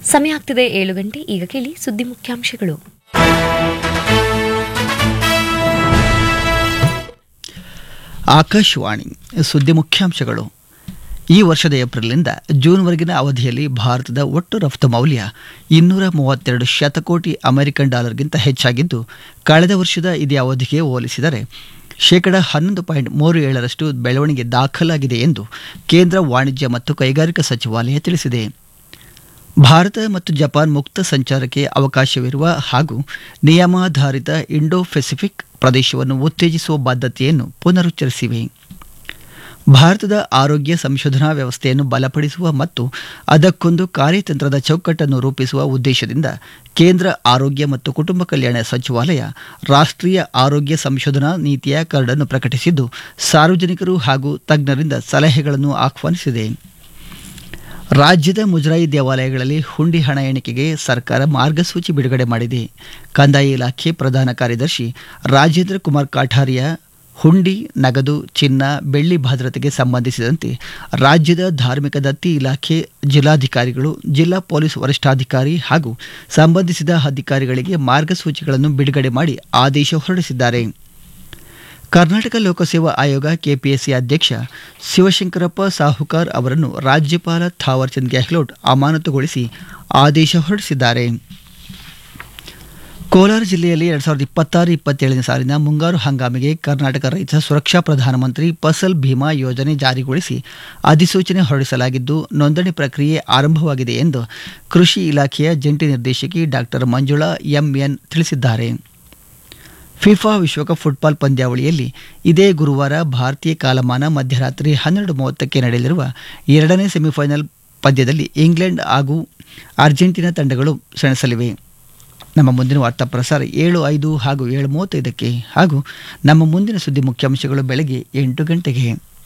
ಸಮಯ ಆಗ್ತಿದೆ ಏಳು ಗಂಟೆ ಈಗ ಕೇಳಿ ಸುದ್ದಿ ಮುಖ್ಯಾಂಶಗಳು ಆಕಾಶವಾಣಿ ಸುದ್ದಿ ಮುಖ್ಯಾಂಶಗಳು ಈ ವರ್ಷದ ಏಪ್ರಿಲ್ನಿಂದ ಜೂನ್ವರೆಗಿನ ಅವಧಿಯಲ್ಲಿ ಭಾರತದ ಒಟ್ಟು ರಫ್ತು ಮೌಲ್ಯ ಇನ್ನೂರ ಮೂವತ್ತೆರಡು ಶತಕೋಟಿ ಅಮೆರಿಕನ್ ಡಾಲರ್ಗಿಂತ ಹೆಚ್ಚಾಗಿದ್ದು ಕಳೆದ ವರ್ಷದ ಇದೇ ಅವಧಿಗೆ ಹೋಲಿಸಿದರೆ ಶೇಕಡ ಹನ್ನೊಂದು ಪಾಯಿಂಟ್ ಮೂರು ಏಳರಷ್ಟು ಬೆಳವಣಿಗೆ ದಾಖಲಾಗಿದೆ ಎಂದು ಕೇಂದ್ರ ವಾಣಿಜ್ಯ ಮತ್ತು ಕೈಗಾರಿಕಾ ಸಚಿವಾಲಯ ತಿಳಿಸಿದೆ ಭಾರತ ಮತ್ತು ಜಪಾನ್ ಮುಕ್ತ ಸಂಚಾರಕ್ಕೆ ಅವಕಾಶವಿರುವ ಹಾಗೂ ನಿಯಮಾಧಾರಿತ ಇಂಡೋ ಪೆಸಿಫಿಕ್ ಪ್ರದೇಶವನ್ನು ಉತ್ತೇಜಿಸುವ ಬದ್ಧತೆಯನ್ನು ಪುನರುಚ್ಚರಿಸಿವೆ ಭಾರತದ ಆರೋಗ್ಯ ಸಂಶೋಧನಾ ವ್ಯವಸ್ಥೆಯನ್ನು ಬಲಪಡಿಸುವ ಮತ್ತು ಅದಕ್ಕೊಂದು ಕಾರ್ಯತಂತ್ರದ ಚೌಕಟ್ಟನ್ನು ರೂಪಿಸುವ ಉದ್ದೇಶದಿಂದ ಕೇಂದ್ರ ಆರೋಗ್ಯ ಮತ್ತು ಕುಟುಂಬ ಕಲ್ಯಾಣ ಸಚಿವಾಲಯ ರಾಷ್ಟ್ರೀಯ ಆರೋಗ್ಯ ಸಂಶೋಧನಾ ನೀತಿಯ ಕರಡನ್ನು ಪ್ರಕಟಿಸಿದ್ದು ಸಾರ್ವಜನಿಕರು ಹಾಗೂ ತಜ್ಞರಿಂದ ಸಲಹೆಗಳನ್ನು ಆಹ್ವಾನಿಸಿದೆ ರಾಜ್ಯದ ಮುಜರಾಯಿ ದೇವಾಲಯಗಳಲ್ಲಿ ಹುಂಡಿ ಹಣ ಎಣಿಕೆಗೆ ಸರ್ಕಾರ ಮಾರ್ಗಸೂಚಿ ಬಿಡುಗಡೆ ಮಾಡಿದೆ ಕಂದಾಯ ಇಲಾಖೆ ಪ್ರಧಾನ ಕಾರ್ಯದರ್ಶಿ ರಾಜೇಂದ್ರ ಕುಮಾರ್ ಕಾಠಾರಿಯ ಹುಂಡಿ ನಗದು ಚಿನ್ನ ಬೆಳ್ಳಿ ಭದ್ರತೆಗೆ ಸಂಬಂಧಿಸಿದಂತೆ ರಾಜ್ಯದ ಧಾರ್ಮಿಕ ದತ್ತಿ ಇಲಾಖೆ ಜಿಲ್ಲಾಧಿಕಾರಿಗಳು ಜಿಲ್ಲಾ ಪೊಲೀಸ್ ವರಿಷ್ಠಾಧಿಕಾರಿ ಹಾಗೂ ಸಂಬಂಧಿಸಿದ ಅಧಿಕಾರಿಗಳಿಗೆ ಮಾರ್ಗಸೂಚಿಗಳನ್ನು ಬಿಡುಗಡೆ ಮಾಡಿ ಆದೇಶ ಹೊರಡಿಸಿದ್ದಾರೆ ಕರ್ನಾಟಕ ಲೋಕಸೇವಾ ಆಯೋಗ ಕೆಪಿಎಸ್ಸಿ ಅಧ್ಯಕ್ಷ ಶಿವಶಂಕರಪ್ಪ ಸಾಹುಕಾರ್ ಅವರನ್ನು ರಾಜ್ಯಪಾಲ ಥಾವರ್ಚಂದ್ ಗೆಹ್ಲೋಟ್ ಅಮಾನತುಗೊಳಿಸಿ ಆದೇಶ ಹೊರಡಿಸಿದ್ದಾರೆ ಕೋಲಾರ ಜಿಲ್ಲೆಯಲ್ಲಿ ಎರಡ್ ಸಾವಿರದ ಇಪ್ಪತ್ತಾರು ಇಪ್ಪತ್ತೇಳನೇ ಸಾಲಿನ ಮುಂಗಾರು ಹಂಗಾಮಿಗೆ ಕರ್ನಾಟಕ ರೈತ ಸುರಕ್ಷಾ ಪ್ರಧಾನಮಂತ್ರಿ ಫಸಲ್ ಭೀಮಾ ಯೋಜನೆ ಜಾರಿಗೊಳಿಸಿ ಅಧಿಸೂಚನೆ ಹೊರಡಿಸಲಾಗಿದ್ದು ನೋಂದಣಿ ಪ್ರಕ್ರಿಯೆ ಆರಂಭವಾಗಿದೆ ಎಂದು ಕೃಷಿ ಇಲಾಖೆಯ ಜಂಟಿ ನಿರ್ದೇಶಕಿ ಡಾಕ್ಟರ್ ಮಂಜುಳಾ ಎಂಎನ್ ತಿಳಿಸಿದ್ದಾರೆ ಫಿಫಾ ವಿಶ್ವಕಪ್ ಫುಟ್ಬಾಲ್ ಪಂದ್ಯಾವಳಿಯಲ್ಲಿ ಇದೇ ಗುರುವಾರ ಭಾರತೀಯ ಕಾಲಮಾನ ಮಧ್ಯರಾತ್ರಿ ಹನ್ನೆರಡು ಮೂವತ್ತಕ್ಕೆ ನಡೆಯಲಿರುವ ಎರಡನೇ ಸೆಮಿಫೈನಲ್ ಪಂದ್ಯದಲ್ಲಿ ಇಂಗ್ಲೆಂಡ್ ಹಾಗೂ ಅರ್ಜೆಂಟೀನಾ ತಂಡಗಳು ಸೆಣಸಲಿವೆ ನಮ್ಮ ಮುಂದಿನ ವಾರ್ತಾ ಪ್ರಸಾರ ಏಳು ಐದು ಹಾಗೂ ಏಳು ಮೂವತ್ತೈದಕ್ಕೆ ಹಾಗೂ ನಮ್ಮ ಮುಂದಿನ ಸುದ್ದಿ ಮುಖ್ಯಾಂಶಗಳು ಬೆಳಗ್ಗೆ ಎಂಟು ಗಂಟೆಗೆ